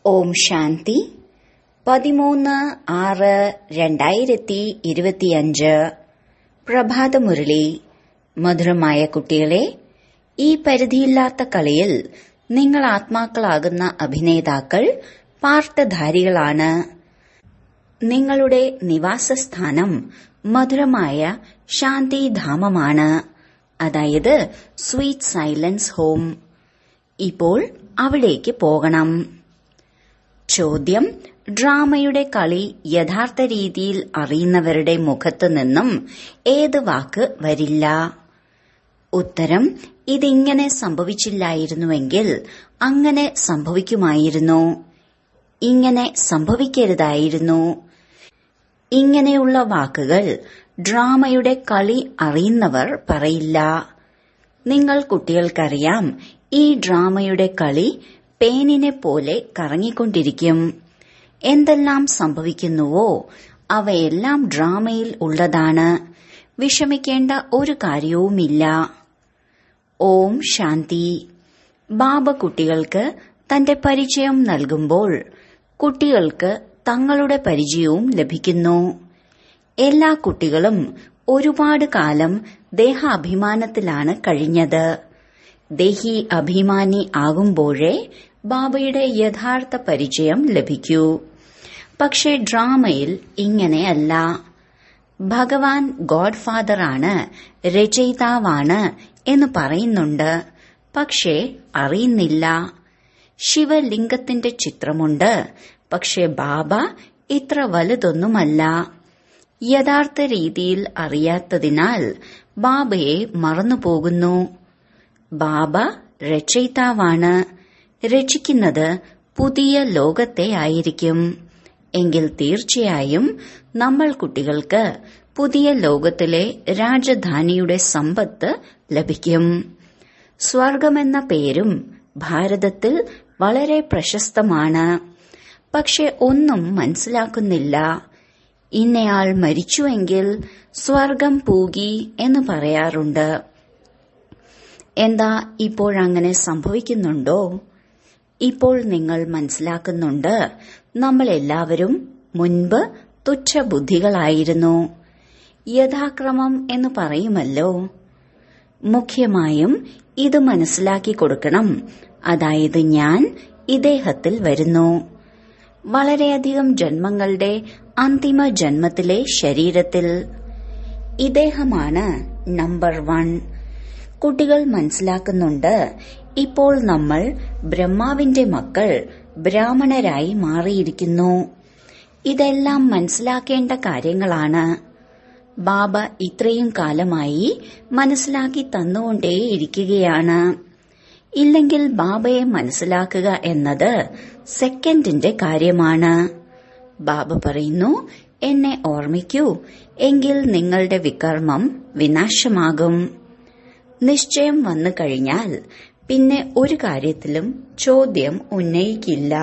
ഓം ശാന്തി പതിമൂന്ന് ആറ് രണ്ടായിരത്തി ഇരുപത്തിയഞ്ച് പ്രഭാതമുരളി മധുരമായ കുട്ടികളെ ഈ പരിധിയില്ലാത്ത കളിയിൽ നിങ്ങൾ ആത്മാക്കളാകുന്ന അഭിനേതാക്കൾ പാർട്ടധാരികളാണ് നിങ്ങളുടെ നിവാസസ്ഥാനം മധുരമായ ശാന്തിധാമമാണ് അതായത് സ്വീറ്റ് സൈലൻസ് ഹോം ഇപ്പോൾ അവിടേക്ക് പോകണം ചോദ്യം ഡ്രാമയുടെ കളി യഥാർത്ഥ രീതിയിൽ അറിയുന്നവരുടെ മുഖത്തു നിന്നും ഏത് വാക്ക് വരില്ല ഉത്തരം ഇതിങ്ങനെ സംഭവിച്ചില്ലായിരുന്നുവെങ്കിൽ അങ്ങനെ സംഭവിക്കുമായിരുന്നു ഇങ്ങനെ സംഭവിക്കരുതായിരുന്നു ഇങ്ങനെയുള്ള വാക്കുകൾ ഡ്രാമയുടെ കളി അറിയുന്നവർ പറയില്ല നിങ്ങൾ കുട്ടികൾക്കറിയാം ഈ ഡ്രാമയുടെ കളി പേനിനെ പോലെ കറങ്ങിക്കൊണ്ടിരിക്കും എന്തെല്ലാം സംഭവിക്കുന്നുവോ അവയെല്ലാം ഡ്രാമയിൽ ഉള്ളതാണ് വിഷമിക്കേണ്ട ഒരു കാര്യവുമില്ല ഓം ശാന്തി ബാബ കുട്ടികൾക്ക് തന്റെ പരിചയം നൽകുമ്പോൾ കുട്ടികൾക്ക് തങ്ങളുടെ പരിചയവും ലഭിക്കുന്നു എല്ലാ കുട്ടികളും ഒരുപാട് കാലം ദേഹാഭിമാനത്തിലാണ് കഴിഞ്ഞത് ദേഹി അഭിമാനി ആകുമ്പോഴേ ബാബയുടെ യഥാർത്ഥ പരിചയം ലഭിക്കൂ പക്ഷേ ഡ്രാമയിൽ ഇങ്ങനെയല്ല ഭഗവാൻ ഗോഡ് ഫാദറാണ് രചയിതാവാണ് എന്ന് പറയുന്നുണ്ട് പക്ഷേ അറിയുന്നില്ല ശിവലിംഗത്തിന്റെ ചിത്രമുണ്ട് പക്ഷെ ബാബ ഇത്ര വലുതൊന്നുമല്ല യഥാർത്ഥ രീതിയിൽ അറിയാത്തതിനാൽ ബാബയെ മറന്നുപോകുന്നു ബാബ രചയിതാവാണ് രചിക്കുന്നത് പുതിയ ലോകത്തെ ആയിരിക്കും എങ്കിൽ തീർച്ചയായും നമ്മൾ കുട്ടികൾക്ക് പുതിയ ലോകത്തിലെ രാജധാനിയുടെ സമ്പത്ത് ലഭിക്കും സ്വർഗമെന്ന പേരും ഭാരതത്തിൽ വളരെ പ്രശസ്തമാണ് പക്ഷെ ഒന്നും മനസ്സിലാക്കുന്നില്ല ഇന്നയാൾ മരിച്ചുവെങ്കിൽ സ്വർഗം പൂകി എന്ന് പറയാറുണ്ട് എന്താ ഇപ്പോഴങ്ങനെ സംഭവിക്കുന്നുണ്ടോ ഇപ്പോൾ നിങ്ങൾ മനസ്സിലാക്കുന്നുണ്ട് നമ്മൾ എല്ലാവരും മുൻപ് തുച്ഛബുദ്ധികളായിരുന്നു യഥാക്രമം എന്ന് പറയുമല്ലോ മുഖ്യമായും ഇത് മനസ്സിലാക്കി കൊടുക്കണം അതായത് ഞാൻ ഇദ്ദേഹത്തിൽ വരുന്നു വളരെയധികം ജന്മങ്ങളുടെ അന്തിമ ജന്മത്തിലെ ശരീരത്തിൽ ഇദ്ദേഹമാണ് നമ്പർ വൺ കുട്ടികൾ മനസ്സിലാക്കുന്നുണ്ട് ഇപ്പോൾ നമ്മൾ ബ്രഹ്മാവിന്റെ മക്കൾ ബ്രാഹ്മണരായി മാറിയിരിക്കുന്നു ഇതെല്ലാം മനസ്സിലാക്കേണ്ട കാര്യങ്ങളാണ് ബാബ ഇത്രയും കാലമായി മനസ്സിലാക്കി തന്നുകൊണ്ടേയിരിക്കുകയാണ് ഇല്ലെങ്കിൽ ബാബയെ മനസ്സിലാക്കുക എന്നത് സെക്കൻഡിന്റെ കാര്യമാണ് ബാബ പറയുന്നു എന്നെ ഓർമ്മിക്കൂ എങ്കിൽ നിങ്ങളുടെ വികർമ്മം വിനാശമാകും നിശ്ചയം വന്നു കഴിഞ്ഞാൽ പിന്നെ ഒരു കാര്യത്തിലും ചോദ്യം ഉന്നയിക്കില്ല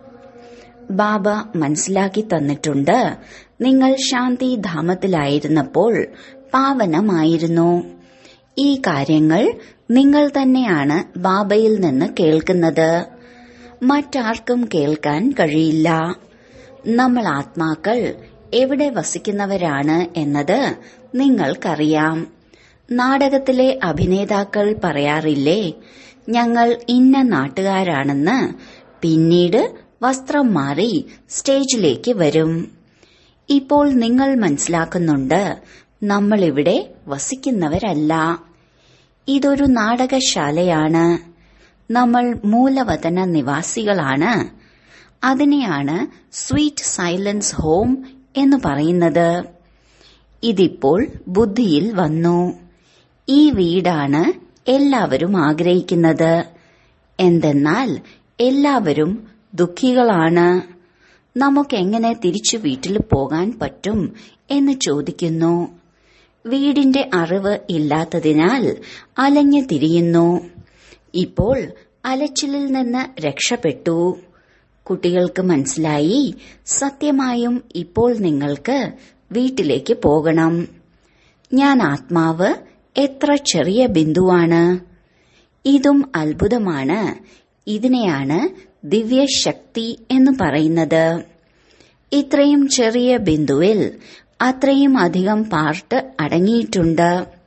ബാബ മനസ്സിലാക്കി തന്നിട്ടുണ്ട് നിങ്ങൾ ശാന്തിധാമത്തിലായിരുന്നപ്പോൾ പാവനമായിരുന്നു ഈ കാര്യങ്ങൾ നിങ്ങൾ തന്നെയാണ് ബാബയിൽ നിന്ന് കേൾക്കുന്നത് മറ്റാർക്കും കേൾക്കാൻ കഴിയില്ല നമ്മൾ ആത്മാക്കൾ എവിടെ വസിക്കുന്നവരാണ് എന്നത് നിങ്ങൾക്കറിയാം നാടകത്തിലെ അഭിനേതാക്കൾ പറയാറില്ലേ ഞങ്ങൾ ഇന്ന നാട്ടുകാരാണെന്ന് പിന്നീട് വസ്ത്രം മാറി സ്റ്റേജിലേക്ക് വരും ഇപ്പോൾ നിങ്ങൾ മനസ്സിലാക്കുന്നുണ്ട് നമ്മളിവിടെ വസിക്കുന്നവരല്ല ഇതൊരു നാടകശാലയാണ് നമ്മൾ മൂലവതന നിവാസികളാണ് അതിനെയാണ് സ്വീറ്റ് സൈലൻസ് ഹോം എന്ന് പറയുന്നത് ഇതിപ്പോൾ ബുദ്ധിയിൽ വന്നു ഈ വീടാണ് എല്ലാവരും ആഗ്രഹിക്കുന്നത് എന്തെന്നാൽ എല്ലാവരും ദുഃഖികളാണ് നമുക്കെങ്ങനെ തിരിച്ചു വീട്ടിൽ പോകാൻ പറ്റും എന്ന് ചോദിക്കുന്നു വീടിന്റെ അറിവ് ഇല്ലാത്തതിനാൽ അലഞ്ഞു തിരിയുന്നു ഇപ്പോൾ അലച്ചിലിൽ നിന്ന് രക്ഷപ്പെട്ടു കുട്ടികൾക്ക് മനസ്സിലായി സത്യമായും ഇപ്പോൾ നിങ്ങൾക്ക് വീട്ടിലേക്ക് പോകണം ഞാൻ ആത്മാവ് എത്ര ചെറിയ ബിന്ദുവാണ് ഇതും അത്ഭുതമാണ് ഇതിനെയാണ് ദിവ്യശക്തി എന്ന് പറയുന്നത് ഇത്രയും ചെറിയ ബിന്ദുവിൽ അത്രയും അധികം പാർട്ട് അടങ്ങിയിട്ടുണ്ട്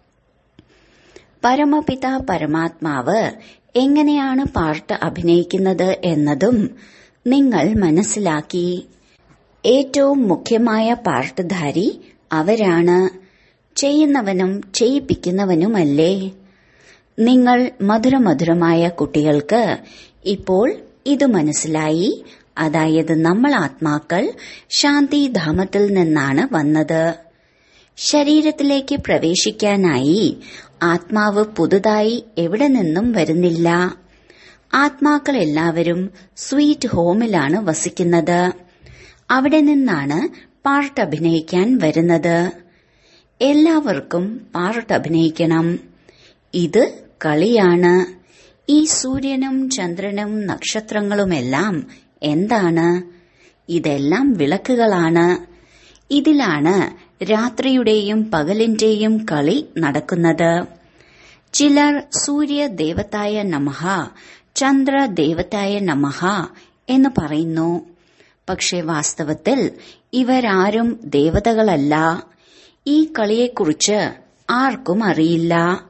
പരമപിത പരമാത്മാവ് എങ്ങനെയാണ് പാർട്ട് അഭിനയിക്കുന്നത് എന്നതും നിങ്ങൾ മനസ്സിലാക്കി ഏറ്റവും മുഖ്യമായ പാർട്ട്ധാരി അവരാണ് ചെയ്യുന്നവനും ചെയ്യിപ്പിക്കുന്നവനുമല്ലേ നിങ്ങൾ മധുരമധുരമായ കുട്ടികൾക്ക് ഇപ്പോൾ ഇത് മനസ്സിലായി അതായത് നമ്മൾ ആത്മാക്കൾ ശാന്തിധാമത്തിൽ നിന്നാണ് വന്നത് ശരീരത്തിലേക്ക് പ്രവേശിക്കാനായി ആത്മാവ് പുതുതായി എവിടെ നിന്നും വരുന്നില്ല ആത്മാക്കൾ എല്ലാവരും സ്വീറ്റ് ഹോമിലാണ് വസിക്കുന്നത് അവിടെ നിന്നാണ് പാർട്ട് അഭിനയിക്കാൻ വരുന്നത് എല്ലാവർക്കും പാർട്ട് അഭിനയിക്കണം ഇത് കളിയാണ് ഈ സൂര്യനും ചന്ദ്രനും നക്ഷത്രങ്ങളുമെല്ലാം എന്താണ് ഇതെല്ലാം വിളക്കുകളാണ് ഇതിലാണ് രാത്രിയുടെയും പകലിന്റെയും കളി നടക്കുന്നത് ചിലർ സൂര്യ ദേവതായ നമഹ ചന്ദ്ര ദേവതായ നമഹ എന്ന് പറയുന്നു പക്ഷെ വാസ്തവത്തിൽ ഇവരാരും ദേവതകളല്ല ഈ കളിയെക്കുറിച്ച് ആർക്കും അറിയില്ല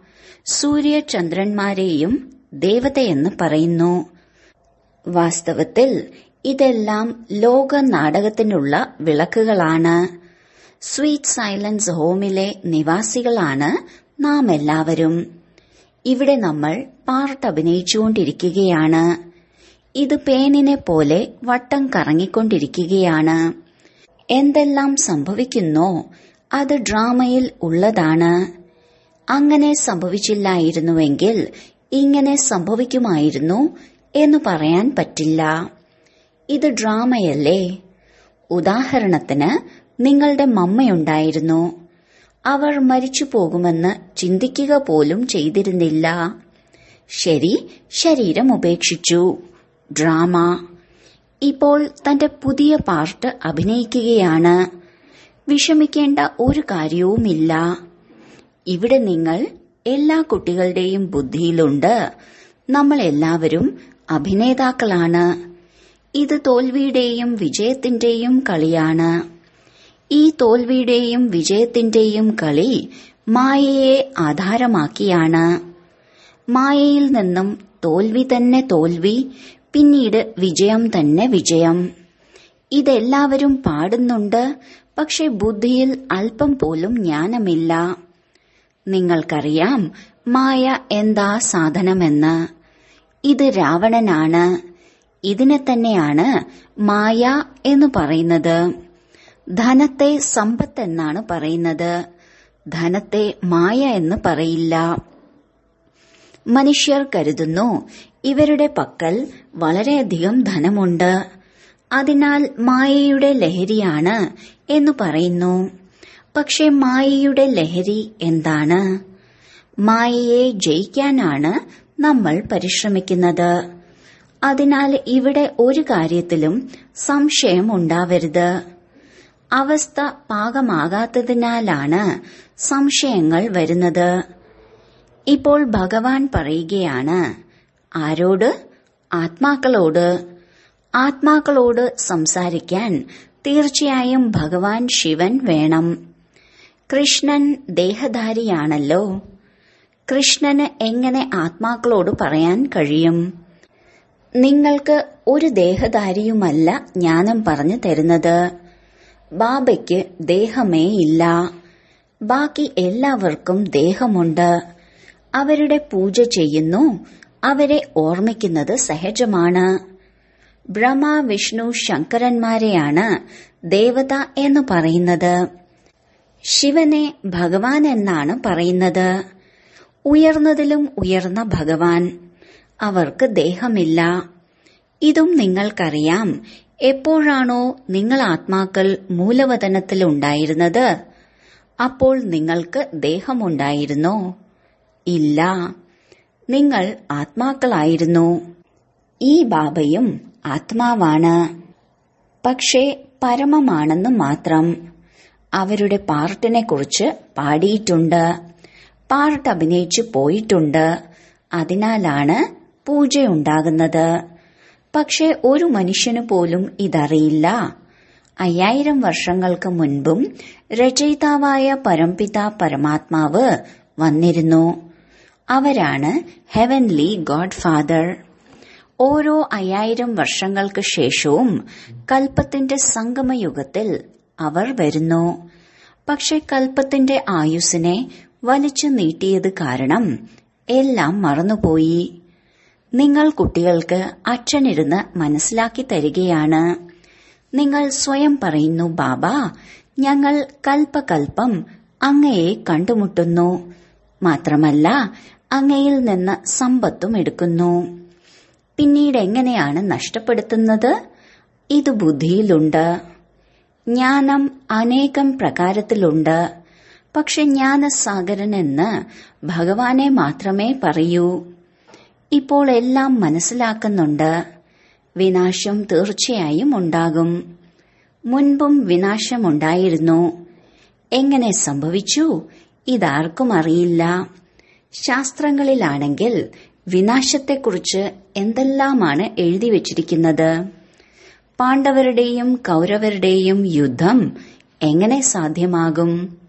സൂര്യചന്ദ്രന്മാരെയും ദേവതയെന്ന് പറയുന്നു വാസ്തവത്തിൽ ഇതെല്ലാം ലോക നാടകത്തിനുള്ള വിളക്കുകളാണ് സ്വീറ്റ് സൈലൻസ് ഹോമിലെ നിവാസികളാണ് നാം എല്ലാവരും ഇവിടെ നമ്മൾ പാർട്ട് അഭിനയിച്ചുകൊണ്ടിരിക്കുകയാണ് ഇത് പേനിനെ പോലെ വട്ടം കറങ്ങിക്കൊണ്ടിരിക്കുകയാണ് എന്തെല്ലാം സംഭവിക്കുന്നോ അത് ഡ്രാമയിൽ ഉള്ളതാണ് അങ്ങനെ സംഭവിച്ചില്ലായിരുന്നുവെങ്കിൽ ഇങ്ങനെ സംഭവിക്കുമായിരുന്നു എന്ന് പറയാൻ പറ്റില്ല ഇത് ഡ്രാമയല്ലേ ഉദാഹരണത്തിന് നിങ്ങളുടെ മമ്മയുണ്ടായിരുന്നു അവർ മരിച്ചു പോകുമെന്ന് ചിന്തിക്കുക പോലും ചെയ്തിരുന്നില്ല ശരി ശരീരം ഉപേക്ഷിച്ചു ഡ്രാമ ഇപ്പോൾ തന്റെ പുതിയ പാർട്ട് അഭിനയിക്കുകയാണ് വിഷമിക്കേണ്ട ഒരു കാര്യവുമില്ല ഇവിടെ നിങ്ങൾ എല്ലാ കുട്ടികളുടെയും ബുദ്ധിയിലുണ്ട് നമ്മൾ എല്ലാവരും അഭിനേതാക്കളാണ് ഇത് തോൽവിയുടെയും വിജയത്തിന്റെയും കളിയാണ് ഈ തോൽവിയുടെയും വിജയത്തിന്റെയും കളി മായയെ ആധാരമാക്കിയാണ് മായയിൽ നിന്നും തോൽവി തന്നെ തോൽവി പിന്നീട് വിജയം തന്നെ വിജയം ഇതെല്ലാവരും പാടുന്നുണ്ട് പക്ഷെ ബുദ്ധിയിൽ അല്പം പോലും ജ്ഞാനമില്ല നിങ്ങൾക്കറിയാം മായ എന്താ സാധനമെന്ന് ഇത് രാവണനാണ് ഇതിനെ തന്നെയാണ് മായ എന്ന് പറയുന്നത് ധനത്തെ സമ്പത്ത് എന്നാണ് പറയുന്നത് ധനത്തെ മായ എന്ന് പറയില്ല മനുഷ്യർ കരുതുന്നു ഇവരുടെ പക്കൽ വളരെയധികം ധനമുണ്ട് അതിനാൽ മായയുടെ ലഹരിയാണ് എന്ന് പറയുന്നു പക്ഷെ മായയുടെ ലഹരി എന്താണ് മായയെ ജയിക്കാനാണ് നമ്മൾ പരിശ്രമിക്കുന്നത് അതിനാൽ ഇവിടെ ഒരു കാര്യത്തിലും സംശയം ഉണ്ടാവരുത് അവസ്ഥ പാകമാകാത്തതിനാലാണ് സംശയങ്ങൾ വരുന്നത് ഇപ്പോൾ ഭഗവാൻ പറയുകയാണ് ആരോട് ആത്മാക്കളോട് ആത്മാക്കളോട് സംസാരിക്കാൻ തീർച്ചയായും ഭഗവാൻ ശിവൻ വേണം കൃഷ്ണൻ ദേഹധാരിയാണല്ലോ കൃഷ്ണന് എങ്ങനെ ആത്മാക്കളോട് പറയാൻ കഴിയും നിങ്ങൾക്ക് ഒരു ദേഹധാരിയുമല്ല ജ്ഞാനം പറഞ്ഞു തരുന്നത് ബാബയ്ക്ക് ദേഹമേ ഇല്ല ബാക്കി എല്ലാവർക്കും ദേഹമുണ്ട് അവരുടെ പൂജ ചെയ്യുന്നു അവരെ ഓർമ്മിക്കുന്നത് സഹജമാണ് ബ്രഹ്മ വിഷ്ണു ശങ്കരന്മാരെയാണ് ദേവത എന്ന് പറയുന്നത് ശിവനെ ഭഗവാൻ എന്നാണ് പറയുന്നത് ഉയർന്നതിലും ഉയർന്ന ഭഗവാൻ അവർക്ക് ദേഹമില്ല ഇതും നിങ്ങൾക്കറിയാം എപ്പോഴാണോ നിങ്ങൾ ആത്മാക്കൾ മൂലവതനത്തിലുണ്ടായിരുന്നത് അപ്പോൾ നിങ്ങൾക്ക് ദേഹമുണ്ടായിരുന്നോ ഇല്ല നിങ്ങൾ ആത്മാക്കളായിരുന്നു ഈ ബാബയും ആത്മാവാണ് പക്ഷേ പരമമാണെന്ന് മാത്രം അവരുടെ പാർട്ടിനെ കുറിച്ച് പാടിയിട്ടുണ്ട് പാർട്ട് അഭിനയിച്ചു പോയിട്ടുണ്ട് അതിനാലാണ് പൂജയുണ്ടാകുന്നത് പക്ഷെ ഒരു മനുഷ്യനു പോലും ഇതറിയില്ല അയ്യായിരം വർഷങ്ങൾക്ക് മുൻപും രചയിതാവായ പരംപിത പരമാത്മാവ് വന്നിരുന്നു അവരാണ് ഹെവൻലി ഗോഡ് ഫാദർ ഓരോ അയ്യായിരം വർഷങ്ങൾക്ക് ശേഷവും കൽപ്പത്തിന്റെ സംഗമയുഗത്തിൽ അവർ വരുന്നു പക്ഷെ കൽപ്പത്തിന്റെ ആയുസ്സിനെ വലിച്ചു നീട്ടിയത് കാരണം എല്ലാം മറന്നുപോയി നിങ്ങൾ കുട്ടികൾക്ക് അച്ഛനിരുന്ന് മനസ്സിലാക്കി തരികയാണ് നിങ്ങൾ സ്വയം പറയുന്നു ബാബ ഞങ്ങൾ കൽപ്പകൽപ്പം അങ്ങയെ കണ്ടുമുട്ടുന്നു മാത്രമല്ല അങ്ങയിൽ നിന്ന് സമ്പത്തും എടുക്കുന്നു പിന്നീട് എങ്ങനെയാണ് നഷ്ടപ്പെടുത്തുന്നത് ഇത് ബുദ്ധിയിലുണ്ട് ജ്ഞാനം അനേകം പ്രകാരത്തിലുണ്ട് പക്ഷെ ജ്ഞാനസാഗരൻ എന്ന് ഭഗവാനെ മാത്രമേ പറയൂ ഇപ്പോൾ എല്ലാം മനസ്സിലാക്കുന്നുണ്ട് വിനാശം തീർച്ചയായും ഉണ്ടാകും മുൻപും വിനാശമുണ്ടായിരുന്നു എങ്ങനെ സംഭവിച്ചു ഇതാർക്കും അറിയില്ല ശാസ്ത്രങ്ങളിലാണെങ്കിൽ വിനാശത്തെക്കുറിച്ച് എന്തെല്ലാമാണ് എഴുതി വച്ചിരിക്കുന്നത് പാണ്ഡവരുടെയും കൗരവരുടെയും യുദ്ധം എങ്ങനെ സാധ്യമാകും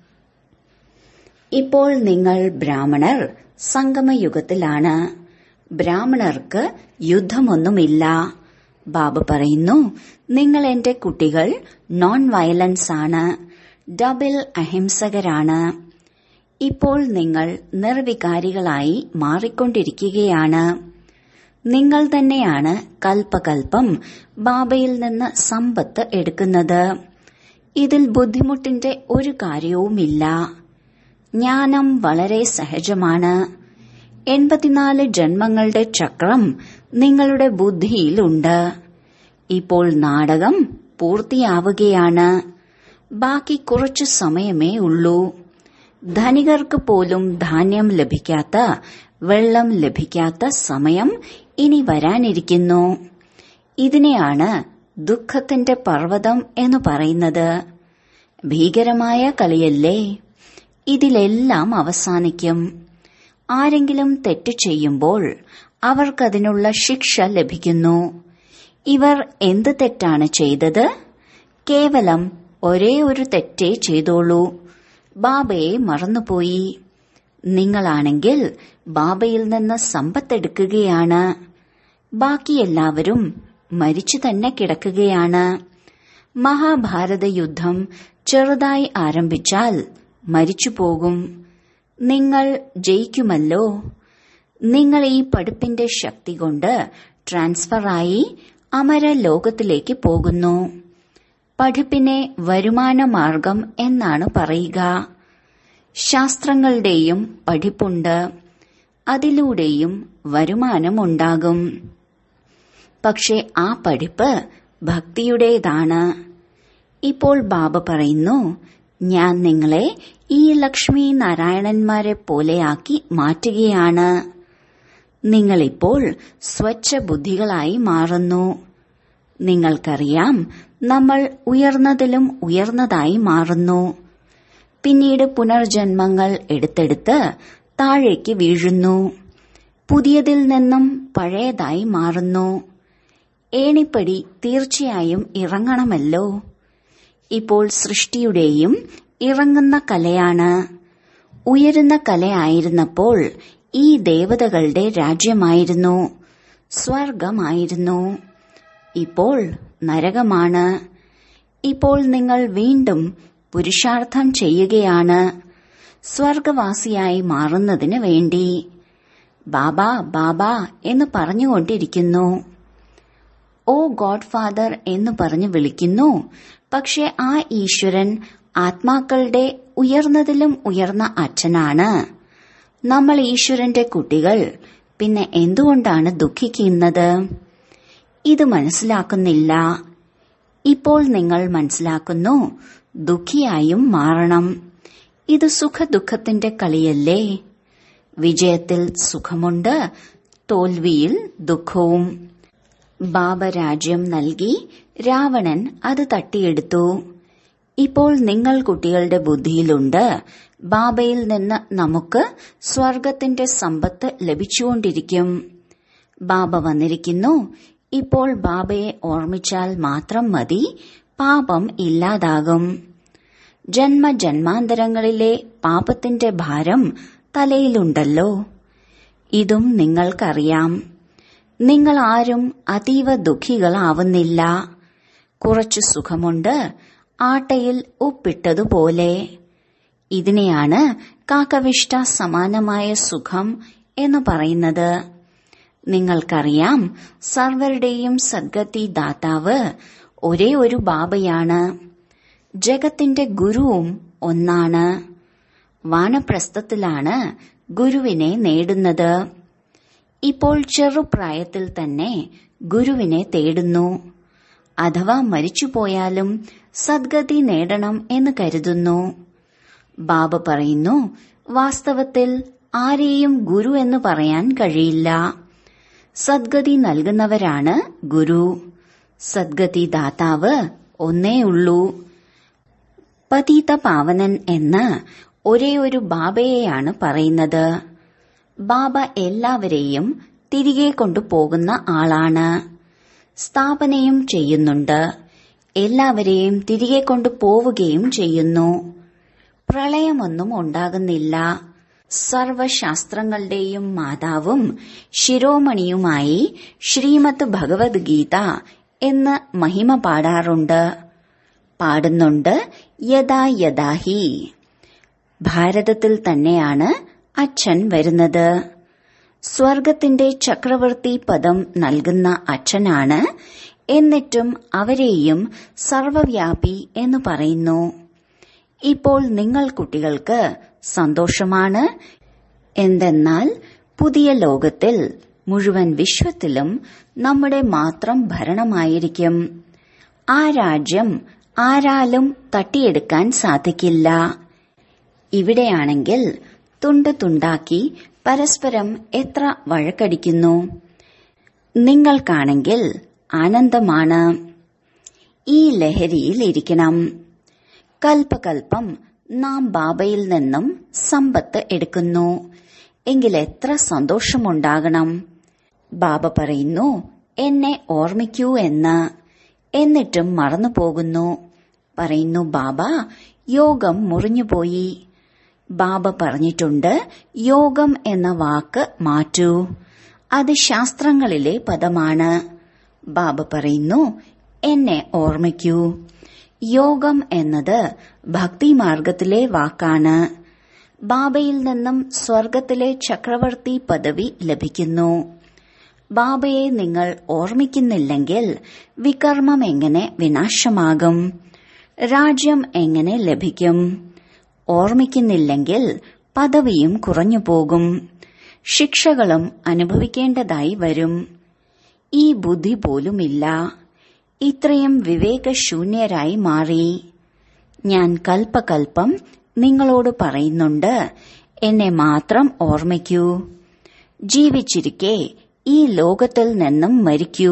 ഇപ്പോൾ നിങ്ങൾ ബ്രാഹ്മണർ സംഗമയുഗത്തിലാണ് ബ്രാഹ്മണർക്ക് യുദ്ധമൊന്നുമില്ല ബാബ പറയുന്നു നിങ്ങൾ എന്റെ കുട്ടികൾ നോൺ വയലൻസ് ആണ് ഡബിൾ അഹിംസകരാണ് ഇപ്പോൾ നിങ്ങൾ നിർവികാരികളായി മാറിക്കൊണ്ടിരിക്കുകയാണ് നിങ്ങൾ തന്നെയാണ് കൽപ്പകൽപ്പം ബാബയിൽ നിന്ന് സമ്പത്ത് എടുക്കുന്നത് ഇതിൽ ബുദ്ധിമുട്ടിന്റെ ഒരു കാര്യവുമില്ല ജ്ഞാനം വളരെ സഹജമാണ് എൺപത്തിനാല് ജന്മങ്ങളുടെ ചക്രം നിങ്ങളുടെ ബുദ്ധിയിലുണ്ട് ഇപ്പോൾ നാടകം പൂർത്തിയാവുകയാണ് ബാക്കി കുറച്ചു സമയമേ ഉള്ളൂ ധനികർക്ക് പോലും ധാന്യം ലഭിക്കാത്ത വെള്ളം ലഭിക്കാത്ത സമയം ഇനി വരാനിരിക്കുന്നു ഇതിനെയാണ് ദുഃഖത്തിന്റെ പർവ്വതം എന്ന് പറയുന്നത് ഭീകരമായ കളിയല്ലേ ഇതിലെല്ലാം അവസാനിക്കും ആരെങ്കിലും തെറ്റ് ചെയ്യുമ്പോൾ അവർക്കതിനുള്ള ശിക്ഷ ലഭിക്കുന്നു ഇവർ എന്ത് തെറ്റാണ് ചെയ്തത് കേവലം ഒരേ ഒരു തെറ്റേ ചെയ്തോളൂ ബാബയെ മറന്നുപോയി നിങ്ങളാണെങ്കിൽ ബാബയിൽ നിന്ന് സമ്പത്തെടുക്കുകയാണ് ബാക്കി എല്ലാവരും മരിച്ചു തന്നെ കിടക്കുകയാണ് മഹാഭാരത യുദ്ധം ചെറുതായി ആരംഭിച്ചാൽ മരിച്ചു പോകും നിങ്ങൾ ജയിക്കുമല്ലോ നിങ്ങൾ ഈ പഠിപ്പിന്റെ ശക്തി കൊണ്ട് ട്രാൻസ്ഫറായി അമര ലോകത്തിലേക്ക് പോകുന്നു പഠിപ്പിനെ വരുമാന മാർഗം എന്നാണ് പറയുക ശാസ്ത്രങ്ങളുടെയും പഠിപ്പുണ്ട് അതിലൂടെയും വരുമാനമുണ്ടാകും പക്ഷെ ആ പഠിപ്പ് ഭക്തിയുടേതാണ് ഇപ്പോൾ ബാബ പറയുന്നു ഞാൻ നിങ്ങളെ ഈ ലക്ഷ്മി നാരായണന്മാരെ പോലെയാക്കി മാറ്റുകയാണ് നിങ്ങളിപ്പോൾ സ്വച്ഛ ബുദ്ധികളായി മാറുന്നു നിങ്ങൾക്കറിയാം നമ്മൾ ഉയർന്നതിലും ഉയർന്നതായി മാറുന്നു പിന്നീട് പുനർജന്മങ്ങൾ എടുത്തെടുത്ത് താഴേക്ക് വീഴുന്നു പുതിയതിൽ നിന്നും പഴയതായി മാറുന്നു ഏണിപ്പടി തീർച്ചയായും ഇറങ്ങണമല്ലോ ഇപ്പോൾ സൃഷ്ടിയുടെയും ഇറങ്ങുന്ന കലയാണ് ഉയരുന്ന കലയായിരുന്നപ്പോൾ ഈ ദേവതകളുടെ രാജ്യമായിരുന്നു സ്വർഗമായിരുന്നു ഇപ്പോൾ നരകമാണ് ഇപ്പോൾ നിങ്ങൾ വീണ്ടും പുരുഷാർത്ഥം ചെയ്യുകയാണ് സ്വർഗവാസിയായി മാറുന്നതിന് വേണ്ടി ബാബ ബാബ എന്ന് പറഞ്ഞുകൊണ്ടിരിക്കുന്നു ഓ ഗോഡ് ഫാദർ എന്ന് പറഞ്ഞു വിളിക്കുന്നു പക്ഷെ ആ ഈശ്വരൻ ആത്മാക്കളുടെ ഉയർന്നതിലും ഉയർന്ന അച്ഛനാണ് നമ്മൾ ഈശ്വരന്റെ കുട്ടികൾ പിന്നെ എന്തുകൊണ്ടാണ് ദുഃഖിക്കുന്നത് ഇത് മനസ്സിലാക്കുന്നില്ല ഇപ്പോൾ നിങ്ങൾ മനസ്സിലാക്കുന്നു ദുഃഖിയായും മാറണം ഇത് സുഖദുഃഖത്തിന്റെ കളിയല്ലേ വിജയത്തിൽ സുഖമുണ്ട് തോൽവിയിൽ ദുഃഖവും ബാബ രാജ്യം നൽകി രാവണൻ അത് തട്ടിയെടുത്തു ഇപ്പോൾ നിങ്ങൾ കുട്ടികളുടെ ബുദ്ധിയിലുണ്ട് ബാബയിൽ നിന്ന് നമുക്ക് സ്വർഗത്തിന്റെ സമ്പത്ത് ലഭിച്ചുകൊണ്ടിരിക്കും ബാബ വന്നിരിക്കുന്നു ഇപ്പോൾ ബാബയെ ഓർമ്മിച്ചാൽ മാത്രം മതി പാപം ഇല്ലാതാകും ജന്മജന്മാന്തരങ്ങളിലെ പാപത്തിന്റെ ഭാരം തലയിലുണ്ടല്ലോ ഇതും നിങ്ങൾക്കറിയാം നിങ്ങൾ ആരും അതീവ ദുഃഖികളാവുന്നില്ല കുറച്ചു സുഖമുണ്ട് ആട്ടയിൽ ഉപ്പിട്ടതുപോലെ ഇതിനെയാണ് കാക്കവിഷ്ട സമാനമായ സുഖം എന്ന് പറയുന്നത് നിങ്ങൾക്കറിയാം സർവരുടെയും സദ്ഗതി ദാതാവ് ഒരേ ഒരു ബാബയാണ് ജഗത്തിന്റെ ഗുരുവും ഒന്നാണ് വാനപ്രസ്ഥത്തിലാണ് ഗുരുവിനെ നേടുന്നത് ഇപ്പോൾ ചെറുപ്രായത്തിൽ തന്നെ ഗുരുവിനെ തേടുന്നു അഥവാ മരിച്ചുപോയാലും സദ്ഗതി നേടണം എന്ന് കരുതുന്നു ബാബ പറയുന്നു വാസ്തവത്തിൽ ആരെയും ഗുരു എന്ന് പറയാൻ കഴിയില്ല സദ്ഗതി നൽകുന്നവരാണ് ഗുരു സദ്ഗതി ദാതാവ് ഒന്നേ ഉള്ളൂ പതീത പാവനൻ എന്ന് ഒരേ ഒരു ബാബയെയാണ് പറയുന്നത് ബാബ എല്ലാവരെയും തിരികെ കൊണ്ടുപോകുന്ന ആളാണ് സ്ഥാപനയും ചെയ്യുന്നുണ്ട് എല്ലാവരെയും തിരികെ കൊണ്ടുപോവുകയും ചെയ്യുന്നു പ്രളയമൊന്നും ഉണ്ടാകുന്നില്ല സർവശാസ്ത്രങ്ങളുടെയും മാതാവും ശിരോമണിയുമായി ശ്രീമദ് ഭഗവത്ഗീത എന്ന് മഹിമ പാടാറുണ്ട് പാടുന്നുണ്ട് യഥാ യഥാഹി ഭാരതത്തിൽ തന്നെയാണ് അച്ഛൻ വരുന്നത് സ്വർഗത്തിന്റെ ചക്രവർത്തി പദം നൽകുന്ന അച്ഛനാണ് എന്നിട്ടും അവരെയും സർവവ്യാപി എന്ന് പറയുന്നു ഇപ്പോൾ നിങ്ങൾ കുട്ടികൾക്ക് സന്തോഷമാണ് എന്തെന്നാൽ പുതിയ ലോകത്തിൽ മുഴുവൻ വിശ്വത്തിലും നമ്മുടെ മാത്രം ഭരണമായിരിക്കും ആ രാജ്യം ആരാലും തട്ടിയെടുക്കാൻ സാധിക്കില്ല ഇവിടെയാണെങ്കിൽ തുണ്ട് തുണ്ടാക്കി പരസ്പരം എത്ര വഴക്കടിക്കുന്നു നിങ്ങൾക്കാണെങ്കിൽ ആനന്ദമാണ് ഈ ലഹരിയിൽ ഇരിക്കണം കൽപ്പകൽപ്പം നാം ബാബയിൽ നിന്നും സമ്പത്ത് എടുക്കുന്നു എങ്കിൽ എത്ര സന്തോഷമുണ്ടാകണം ബാബ പറയുന്നു എന്നെ ഓർമ്മിക്കൂ എന്ന് എന്നിട്ടും മറന്നുപോകുന്നു പറയുന്നു ബാബ യോഗം മുറിഞ്ഞുപോയി ബാബ പറഞ്ഞിട്ടുണ്ട് യോഗം എന്ന വാക്ക് മാറ്റൂ അത് ശാസ്ത്രങ്ങളിലെ പദമാണ് ബാബ പറയുന്നു എന്നെ ഓർമ്മിക്കൂ യോഗം എന്നത് ഭക്തിമാർഗത്തിലെ വാക്കാണ് ബാബയിൽ നിന്നും സ്വർഗത്തിലെ ചക്രവർത്തി പദവി ലഭിക്കുന്നു ബാബയെ നിങ്ങൾ ഓർമ്മിക്കുന്നില്ലെങ്കിൽ വികർമ്മം എങ്ങനെ വിനാശമാകും രാജ്യം എങ്ങനെ ലഭിക്കും ഓർമ്മിക്കുന്നില്ലെങ്കിൽ പദവിയും കുറഞ്ഞു പോകും ശിക്ഷകളും അനുഭവിക്കേണ്ടതായി വരും ഈ ബുദ്ധി പോലുമില്ല ഇത്രയും വിവേകശൂന്യരായി മാറി ഞാൻ കൽപ്പകൽപ്പം നിങ്ങളോട് പറയുന്നുണ്ട് എന്നെ മാത്രം ഓർമ്മിക്കൂ ജീവിച്ചിരിക്കെ ഈ ലോകത്തിൽ നിന്നും മരിക്കൂ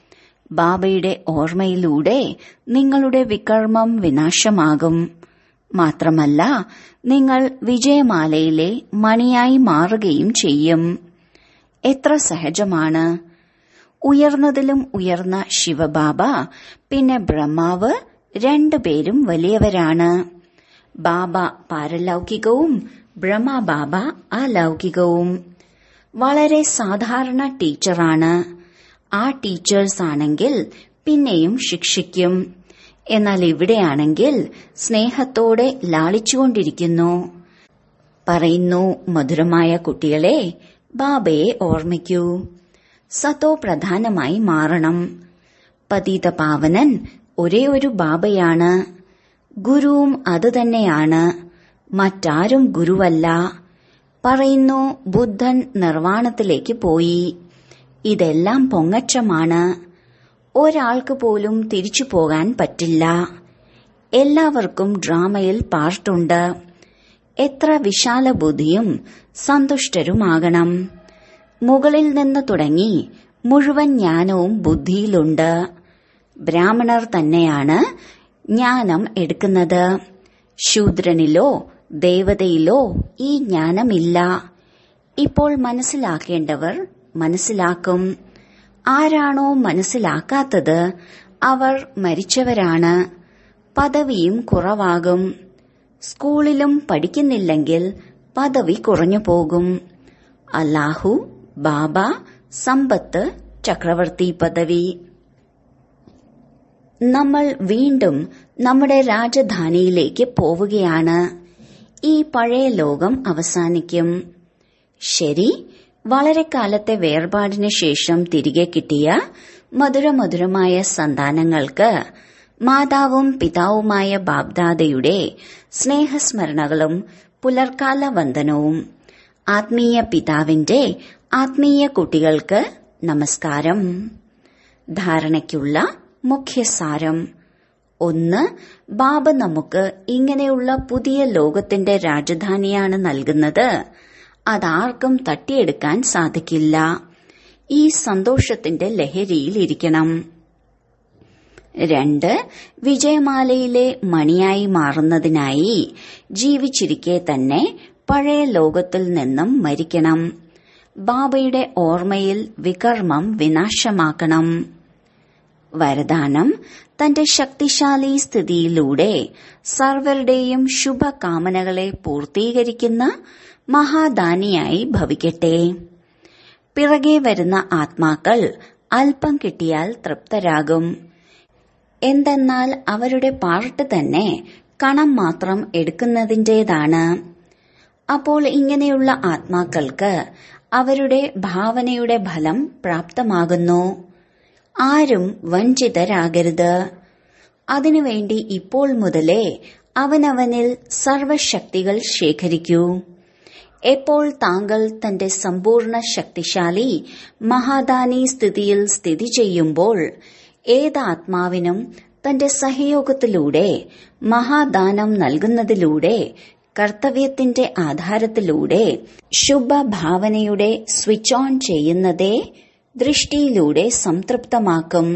ബാബയുടെ ഓർമ്മയിലൂടെ നിങ്ങളുടെ വികർമ്മം വിനാശമാകും മാത്രമല്ല നിങ്ങൾ വിജയമാലയിലെ മണിയായി മാറുകയും ചെയ്യും എത്ര സഹജമാണ് ഉയർന്നതിലും ഉയർന്ന ശിവബാബ പിന്നെ ബ്രഹ്മാവ് രണ്ടുപേരും വലിയവരാണ് ബാബ പാരലൗകികവും ബ്രഹ്മബാബ അലൗകികവും വളരെ സാധാരണ ടീച്ചറാണ് ആ ടീച്ചേഴ്സ് ആണെങ്കിൽ പിന്നെയും ശിക്ഷിക്കും എന്നാൽ ഇവിടെയാണെങ്കിൽ സ്നേഹത്തോടെ ലാളിച്ചുകൊണ്ടിരിക്കുന്നു പറയുന്നു മധുരമായ കുട്ടികളെ ബാബയെ ഓർമ്മിക്കൂ സത്തോ പ്രധാനമായി മാറണം പതീത പാവനൻ ഒരേ ഒരു ബാബയാണ് ഗുരുവും അതുതന്നെയാണ് മറ്റാരും ഗുരുവല്ല പറയുന്നു ബുദ്ധൻ നിർവാണത്തിലേക്ക് പോയി ഇതെല്ലാം പൊങ്ങച്ചമാണ് ഒരാൾക്ക് പോലും തിരിച്ചു പോകാൻ പറ്റില്ല എല്ലാവർക്കും ഡ്രാമയിൽ പാർട്ടുണ്ട് എത്ര വിശാല ബുദ്ധിയും സന്തുഷ്ടരുമാകണം മുകളിൽ നിന്ന് തുടങ്ങി മുഴുവൻ ജ്ഞാനവും ബുദ്ധിയിലുണ്ട് ബ്രാഹ്മണർ തന്നെയാണ് ജ്ഞാനം എടുക്കുന്നത് ശൂദ്രനിലോ ദേവതയിലോ ഈ ജ്ഞാനമില്ല ഇപ്പോൾ മനസ്സിലാക്കേണ്ടവർ മനസ്സിലാക്കും ആരാണോ മനസ്സിലാക്കാത്തത് അവർ മരിച്ചവരാണ് പദവിയും കുറവാകും സ്കൂളിലും പഠിക്കുന്നില്ലെങ്കിൽ പദവി കുറഞ്ഞു പോകും അല്ലാഹു ബാബ സമ്പത്ത് ചക്രവർത്തി പദവി നമ്മൾ വീണ്ടും നമ്മുടെ രാജധാനിയിലേക്ക് പോവുകയാണ് ഈ പഴയ ലോകം അവസാനിക്കും ശരി വളരെ കാലത്തെ വേർപാടിന് ശേഷം തിരികെ കിട്ടിയ മധുരമധുരമായ സന്താനങ്ങൾക്ക് മാതാവും പിതാവുമായ ബാബ്ദാദയുടെ സ്നേഹസ്മരണകളും പുലർക്കാല വന്ദനവും ആത്മീയ പിതാവിന്റെ ആത്മീയ കുട്ടികൾക്ക് നമസ്കാരം ധാരണയ്ക്കുള്ള മുഖ്യസാരം ഒന്ന് ബാബ നമുക്ക് ഇങ്ങനെയുള്ള പുതിയ ലോകത്തിന്റെ രാജധാനിയാണ് നൽകുന്നത് അതാർക്കും തട്ടിയെടുക്കാൻ സാധിക്കില്ല ഈ സന്തോഷത്തിന്റെ ലഹരിയിൽ ഇരിക്കണം രണ്ട് വിജയമാലയിലെ മണിയായി മാറുന്നതിനായി ജീവിച്ചിരിക്കെ തന്നെ പഴയ ലോകത്തിൽ നിന്നും മരിക്കണം ബാബയുടെ ഓർമ്മയിൽ വികർമ്മം വിനാശമാക്കണം വരദാനം തന്റെ ശക്തിശാലി സ്ഥിതിയിലൂടെ സർവരുടെയും ശുഭകാമനകളെ പൂർത്തീകരിക്കുന്ന മഹാദാനിയായി ഭവിക്കട്ടെ പിറകെ വരുന്ന ആത്മാക്കൾ അല്പം കിട്ടിയാൽ തൃപ്തരാകും എന്തെന്നാൽ അവരുടെ പാർട്ട് തന്നെ കണം മാത്രം എടുക്കുന്നതിൻ്റെതാണ് അപ്പോൾ ഇങ്ങനെയുള്ള ആത്മാക്കൾക്ക് അവരുടെ ഭാവനയുടെ ഫലം പ്രാപ്തമാകുന്നു ആരും വഞ്ചിതരാകരുത് അതിനുവേണ്ടി ഇപ്പോൾ മുതലേ അവനവനിൽ സർവശക്തികൾ ശേഖരിക്കൂ എപ്പോൾ താങ്കൾ തന്റെ സമ്പൂർണ്ണ ശക്തിശാലി മഹാദാനി സ്ഥിതിയിൽ സ്ഥിതി ചെയ്യുമ്പോൾ ഏത് ആത്മാവിനും തന്റെ സഹയോഗത്തിലൂടെ മഹാദാനം നൽകുന്നതിലൂടെ കർത്തവ്യത്തിന്റെ ആധാരത്തിലൂടെ ശുഭഭാവനയുടെ സ്വിച്ച് ഓൺ ചെയ്യുന്നതേ ദൃഷ്ടിയിലൂടെ സംതൃപ്തമാക്കും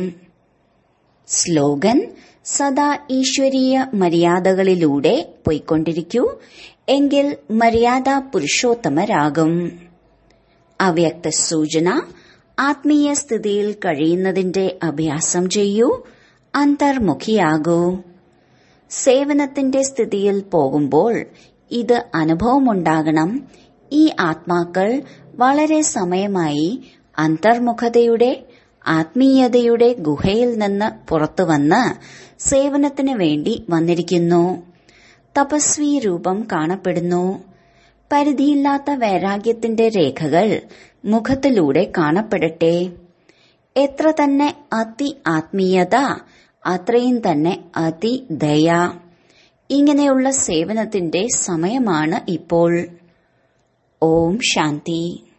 സ്ലോഗൻ സദാ ഈശ്വരീയ മര്യാദകളിലൂടെ പോയിക്കൊണ്ടിരിക്കൂ എങ്കിൽ മര്യാദ പുരുഷോത്തമരാകും അവ്യക്ത സൂചന ആത്മീയ സ്ഥിതിയിൽ കഴിയുന്നതിന്റെ അഭ്യാസം ചെയ്യൂ അന്തർമുഖിയാകൂ സേവനത്തിന്റെ സ്ഥിതിയിൽ പോകുമ്പോൾ ഇത് അനുഭവമുണ്ടാകണം ഈ ആത്മാക്കൾ വളരെ സമയമായി അന്തർമുഖതയുടെ ആത്മീയതയുടെ ഗുഹയിൽ നിന്ന് പുറത്തുവന്ന് സേവനത്തിന് വേണ്ടി വന്നിരിക്കുന്നു തപസ്വി രൂപം കാണപ്പെടുന്നു പരിധിയില്ലാത്ത വൈരാഗ്യത്തിന്റെ രേഖകൾ മുഖത്തിലൂടെ കാണപ്പെടട്ടെ എത്ര തന്നെ അതി ആത്മീയത അത്രയും തന്നെ അതി ദയ ഇങ്ങനെയുള്ള സേവനത്തിന്റെ സമയമാണ് ഇപ്പോൾ ഓം ശാന്തി